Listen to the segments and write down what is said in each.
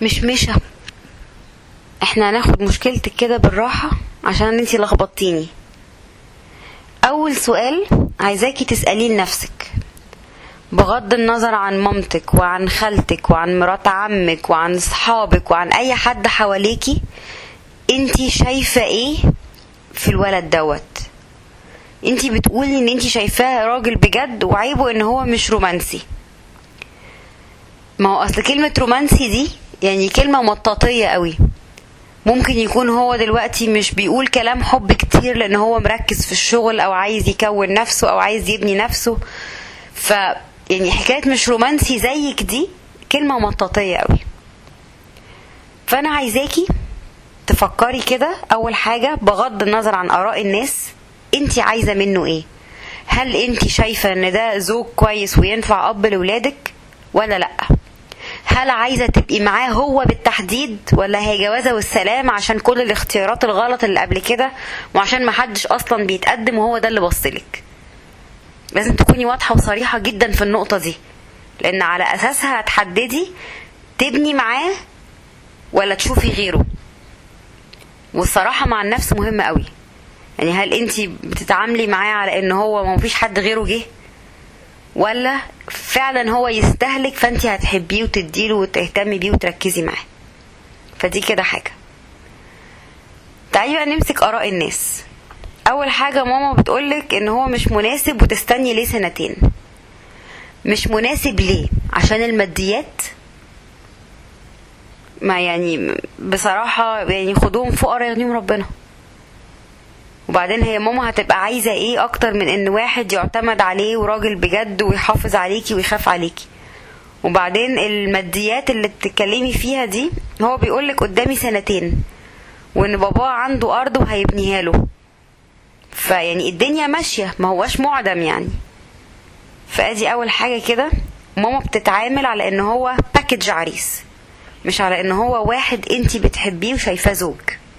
مش مشى احنا هناخد مشكلتك كده بالراحة عشان انتي لخبطتيني اول سؤال عايزاكي تسأليه لنفسك بغض النظر عن مامتك وعن خالتك وعن مرات عمك وعن صحابك وعن اي حد حواليكي انتي شايفة ايه في الولد دوت انتي بتقولي ان انتي شايفاه راجل بجد وعيبه ان هو مش رومانسي ما هو اصل كلمة رومانسي دي يعني كلمة مطاطية قوي ممكن يكون هو دلوقتي مش بيقول كلام حب كتير لان هو مركز في الشغل او عايز يكون نفسه او عايز يبني نفسه ف يعني حكاية مش رومانسي زيك دي كلمة مطاطية قوي فانا عايزاكي تفكري كده اول حاجة بغض النظر عن اراء الناس انت عايزة منه ايه هل انت شايفة ان ده زوج كويس وينفع اب لولادك ولا لا هل عايزة تبقي معاه هو بالتحديد ولا هي جوازة والسلام عشان كل الاختيارات الغلط اللي قبل كده وعشان محدش اصلا بيتقدم وهو ده اللي بصلك لازم تكوني واضحة وصريحة جدا في النقطة دي لان على اساسها هتحددي تبني معاه ولا تشوفي غيره والصراحة مع النفس مهمة قوي يعني هل انت بتتعاملي معاه على ان هو ما فيش حد غيره جه ولا فعلا هو يستهلك فانت هتحبيه وتديله وتهتمي بيه وتركزي معاه فدي كده حاجة تعالي بقى نمسك اراء الناس اول حاجة ماما بتقولك ان هو مش مناسب وتستني ليه سنتين مش مناسب ليه عشان الماديات ما يعني بصراحة يعني خدوهم فقراء يغنيهم ربنا وبعدين هي ماما هتبقى عايزة ايه اكتر من ان واحد يعتمد عليه وراجل بجد ويحافظ عليكي ويخاف عليكي وبعدين الماديات اللي بتتكلمي فيها دي هو بيقولك قدامي سنتين وان باباه عنده ارض وهيبنيها له فيعني الدنيا ماشية ما هواش معدم يعني فادي اول حاجة كده ماما بتتعامل على ان هو باكج عريس مش على ان هو واحد انتي بتحبيه وشايفاه زوج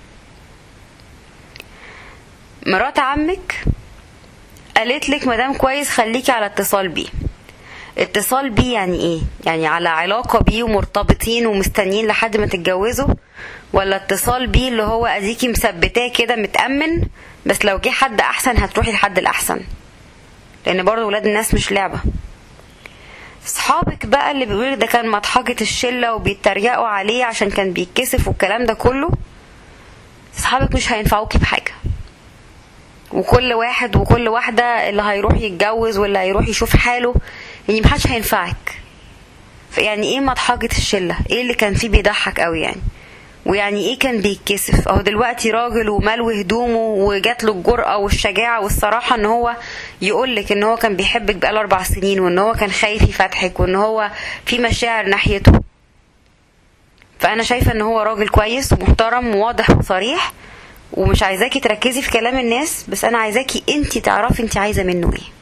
مرات عمك قالت لك مدام كويس خليكي على اتصال بيه اتصال بيه يعني ايه يعني على علاقة بيه ومرتبطين ومستنيين لحد ما تتجوزوا ولا اتصال بيه اللي هو اديكي مثبتاه كده متأمن بس لو جه حد احسن هتروحي لحد الاحسن لان برضه ولاد الناس مش لعبة صحابك بقى اللي بيقولك ده كان مضحكة الشلة وبيتريقوا عليه عشان كان بيتكسف والكلام ده كله صحابك مش هينفعوكي بحاجة وكل واحد وكل واحدة اللي هيروح يتجوز واللي هيروح يشوف حاله يعني محدش هينفعك يعني ايه مضحكة الشلة ايه اللي كان فيه بيضحك قوي يعني ويعني ايه كان بيتكسف اهو دلوقتي راجل وملوي هدومه وجات له الجرأة والشجاعة والصراحة ان هو يقولك ان هو كان بيحبك بقاله اربع سنين وان هو كان خايف يفتحك وان هو في مشاعر ناحيته فانا شايفة ان هو راجل كويس ومحترم وواضح وصريح ومش عايزاكي تركزي في كلام الناس بس انا عايزاكي انتي تعرفي انتي عايزة منه ايه